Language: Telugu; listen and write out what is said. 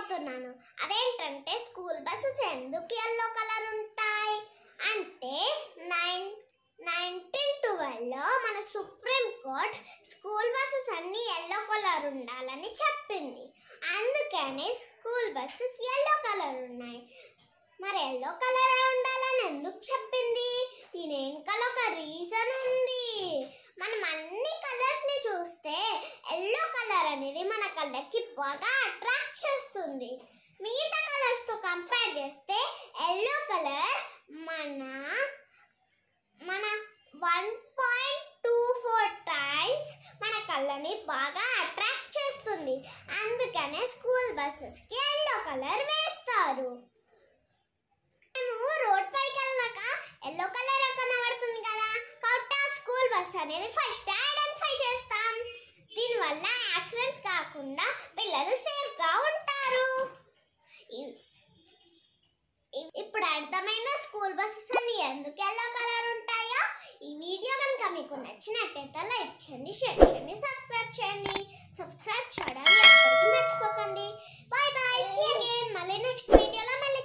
మాట్లాడుతున్నాను అదేంటంటే స్కూల్ బస్సెస్ ఎందుకు ఎల్లో కలర్ ఉంటాయి అంటే నైన్ నైన్టీన్ ట్వెల్వ్లో మన సుప్రీం కోర్ట్ స్కూల్ బస్సెస్ అన్ని ఎల్లో కలర్ ఉండాలని చెప్పింది అందుకనే స్కూల్ బస్సెస్ ఎల్లో కలర్ ఉన్నాయి మరి ఎల్లో కలర్ ఉండాలని ఎందుకు చెప్పింది దీని వెనకాల ఒక రీజన్ ఉంది మనం అన్ని కలర్స్ ని చూస్తే ఎల్లో కలర్ అనేది మన కళ్ళకి బాగా అట్రాక్ట్ చేస్తుంది మిగతా కలర్స్ తో కంపేర్ చేస్తే ఎల్లో కలర్ మన మన one point two four times మన కళ్ళని బాగా అట్రాక్ట్ చేస్తుంది అందుకనే స్కూల్ బస్సెస్కి ఎల్లో కలర్ వేస్తారు మేము రోడ్ పైకి వెళ్ళాక ఎల్లో కలర్ కనబడుతుంది కదా కాబట్టి ఆ స్కూల్ బస్ అనేది ఫస్ట్ ఐడెంటిఫై చేస్తాం దీనివల్ల యాక్సిడెంట్స్ కాకుండా పిల్లలు సేఫ్గా ఉంటారు ఇ- ఇ- ఇప్పుడు అర్థమైందా స్కూల్ బస్సెస్ అన్ని ఎందుకు ఎల్లో కలర్ ఉంటాయో ఈ వీడియో కనుక మీకు నచ్చినట్టయితే లైక్ చేయండి షేర్ చేయండి సబ్స్క్రైబ్ చేయండి సబ్స్క్రైబ్ చేయడానికి ఎప్పటికీ మర్చిపోకండి బాయ్ బాయ్ సీ అగైన్ మళ్ళీ నెక్స్ట్ వీడియోలో మళ్ళీ